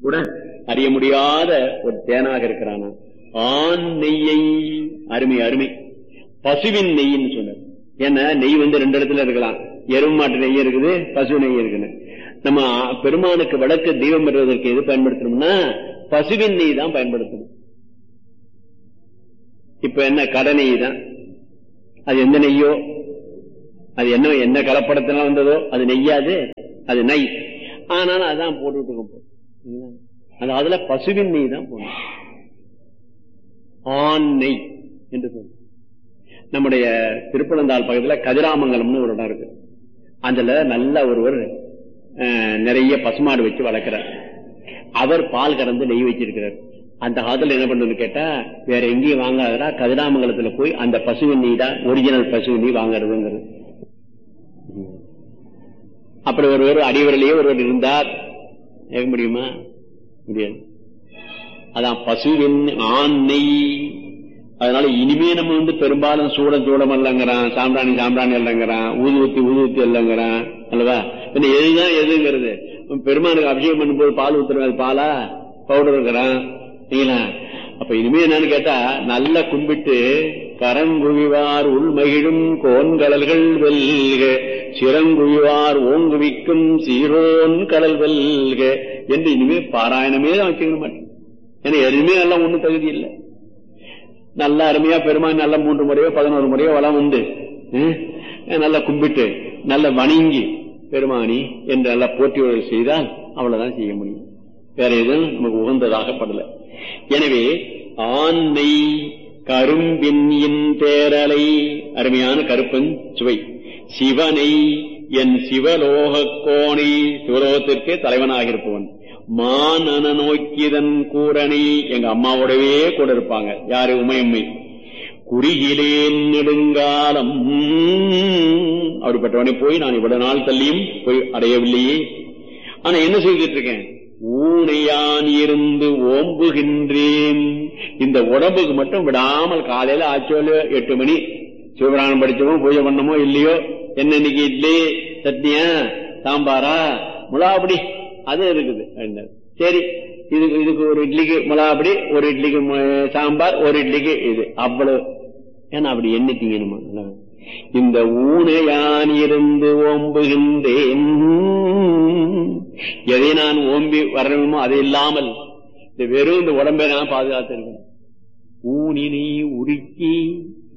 கூட அறிய முடியாத ஒரு தேனாக இருக்கிறானா ஆண் நெய்யை அருமை அருமை பசுவின் நெய்ன்னு சொன்னார் ஏன்னா நெய் வந்து ரெண்டு இடத்துல இருக்கலாம் எருமை மாட்டு நெய் இருக்குது பசு நெய் இருக்குன்னு நம்ம பெருமானுக்கு வடக்கு தெய்வம் பெறுவதற்கு எது பயன்படுத்தணும்னா பசுவின் நெய் தான் பயன்படுத்தணும் இப்ப என்ன கடை நெய் தான் அது எந்த நெய்யோ அது என்ன என்ன கலப்படத்தினால வந்ததோ அது நெய்யாது அது நெய் ஆனாலும் அதான் போட்டுட்டு இருக்கோம் அது அதுல பசுவின் நெய் தான் போடணும் ஆண் நெய் என்று சொல்ல நம்முடைய திருப்பனந்தாள் பக்கத்துல கதிராமங்கலம்னு ஒரு இடம் இருக்கு அதுல நல்ல ஒருவர் நிறைய பசுமாடு வச்சு வளர்க்கிறார் அவர் பால் கறந்து நெய் வச்சிருக்கிறார் அந்த காலத்துல என்ன பண்றது கேட்டா வேற எங்கேயும் வாங்காதடா கதிராமங்கலத்துல போய் அந்த பசுவின் நெய் தான் ஒரிஜினல் பசுவின் நெய் வாங்குறதுங்கிறது அப்படி ஒருவர் அடிவரிலேயே ஒருவர் இருந்தார் கேட்க முடியுமா முடியாது அதான் பசுவின் ஆண் நெய் அதனால இனிமே நம்ம வந்து பெரும்பாலும் சூடம் சூடம் இல்லைங்கிறான் சாம்பிராணி சாம்பிராணி இல்லைங்கிறான் ஊதுவத்தி ஊதுவத்தி இல்லைங்கிறான் அல்லவா என்ன எதுதான் எதுங்கிறது பெருமானுக்கு அபிஷேகம் பண்ணும்போது பால் ஊத்துறோம் அது பாலா பவுடர் இருக்கிறான் நீங்களா அப்ப இனிமே என்னன்னு கேட்டா நல்லா கும்பிட்டு கரங்குவிவார் உள்மகிழும் கோன்கடல்கள் வெல்க சிறங்குவிவார் ஓங்குவிக்கும் சீரோன் கடல் வெல்க என்று இனிமே பாராயணமே தான் வச்சுக்க மாட்டேன் ஏன்னா எதுவுமே நல்லா ஒண்ணும் தகுதி இல்லை நல்ல அருமையா பெருமான் நல்ல மூன்று முறையோ பதினோரு முறையோ வளம் உண்டு நல்லா கும்பிட்டு நல்ல வணங்கி பெருமானி என்று நல்லா போற்றியுடன் செய்தால் அவ்வளவுதான் செய்ய முடியும் வேற எதுவும் நமக்கு உகந்ததாகப்படல எனவே ஆண்மை கரும்பின் தேரலை அருமையான கருப்பன் சுவை சிவனை என் சிவலோக கோணை சிவலோகத்திற்கே தலைவனாக இருப்பவன் மானன நோக்கிதன் கூரணி எங்க அம்மாவோடவே கூட இருப்பாங்க யாரு உமையம்மை குறுகிலேன் நெடுங்காலம் அப்படிப்பட்டவனை போய் நான் இவ்வளவு நாள் தள்ளியும் போய் அடையவில்லையே ஆனா என்ன செய்துட்டு இருக்கேன் ஊனையான் இருந்து ஓம்புகின்றேன் இந்த உடம்புக்கு மட்டும் விடாமல் காலையில ஆச்சோல எட்டு மணி சிவபிராணம் படிச்சோமோ பூஜை பண்ணமோ இல்லையோ என்ன இன்னைக்கு இட்லி சட்னியா சாம்பாரா முலாபடி அது இருக்குது சரி இதுக்கு இதுக்கு ஒரு இட்லிக்கு முலாபடி ஒரு இட்லிக்கு சாம்பார் ஒரு இட்லிக்கு இது அவ்வளவு ஏன்னா அப்படி எண்ணிட்டீங்க இந்த ஊனையான் இருந்து ஓம்புகின்றேன் எதை நான் ஓம்பி வரணுமோ அது இல்லாமல் இந்த வெறும் இந்த உடம்பை நான் பாதுகாத்திருக்கேன் ஊனினை உருக்கி